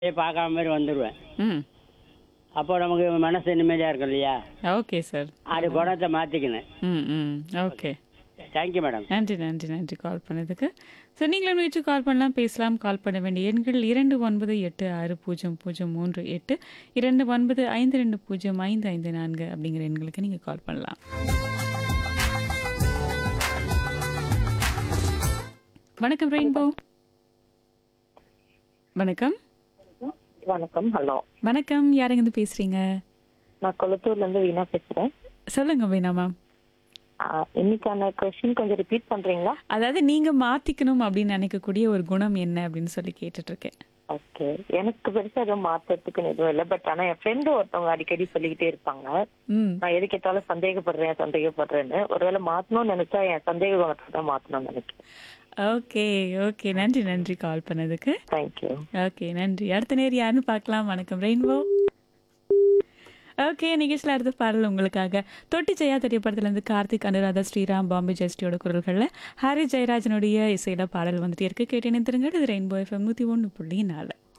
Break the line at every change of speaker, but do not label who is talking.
பார்க்காம மாதிரி வந்துடுவேன்
ம்
அப்போ நமக்கு மனசு நிம்மதியாக இருக்கும் இல்லையா
ஓகே சார்
அது குணத்தை மாற்றிக்கணும்
ம் ம் ஓகே
தேங்க்யூ மேடம்
நன்றி நன்றி நன்றி கால் பண்ணதுக்கு ஸோ நீங்களும் வீட்டு கால் பண்ணலாம் பேசலாம் கால் பண்ண வேண்டிய எண்கள் இரண்டு ஒன்பது எட்டு ஆறு பூஜ்ஜியம் பூஜ்ஜியம் மூன்று எட்டு இரண்டு ஒன்பது ஐந்து ரெண்டு பூஜ்ஜியம் ஐந்து ஐந்து நான்கு அப்படிங்கிற எண்களுக்கு நீங்கள் கால் பண்ணலாம் வணக்கம் ரெயின்போ வணக்கம்
வணக்கம் ஹலோ
வணக்கம் யாருங்கிருந்து பேசுறீங்க
நான் கொளத்தூர்ல இருந்து வீணா பேசுறேன்
சொல்லுங்க வேணா மேம்
ஆஹ் இன்னைக்கான கொஸ்டின் கொஞ்சம் ரிப்பீட் பண்றீங்களா
அதாவது நீங்க மாத்திக்கணும் அப்படின்னு நினைக்கக்கூடிய ஒரு குணம் என்ன அப்படின்னு சொல்லி கேட்டுட்டு இருக்கேன்
ஓகே எனக்கு பெருசா எதுவும் மாத்துறதுக்கு எதுவும் இல்லை பட் ஆனா என் ஃப்ரெண்டு ஒருத்தவங்க அடிக்கடி சொல்லிக்கிட்டே இருப்பாங்க
ம்
நான் எது கேட்டாலும் சந்தேகப்படுறேன் சந்தேகப்படுறேன்னு ஒருவேளை மாத்தணும்னு நினைச்சா என் சந்தேக குணத்தை தான் மாத்தணும்னு நினைக்கிறேன்
ஓகே ஓகே நன்றி நன்றி கால் பண்ணதுக்கு
தேங்க்யூ
ஓகே நன்றி அடுத்த நேர் யாருன்னு பார்க்கலாம் வணக்கம் ரெயின்போ ஓகே நிகழ்ச்சியில் அடுத்த பாடல் உங்களுக்காக தொட்டி ஜெயா திரைப்படத்துலேருந்து கார்த்திக் அனுராதா ஸ்ரீராம் பாம்பே ஜெயஸ்டியோட குரல்களில் ஹாரி ஜெயராஜனுடைய இசையில பாடல் வந்துட்டே இருக்கு கேட்டு நிறுத்துருங்க இது ரெயின்போ எஃப்எம் நூற்றி ஒன்று புள்ளி நாலு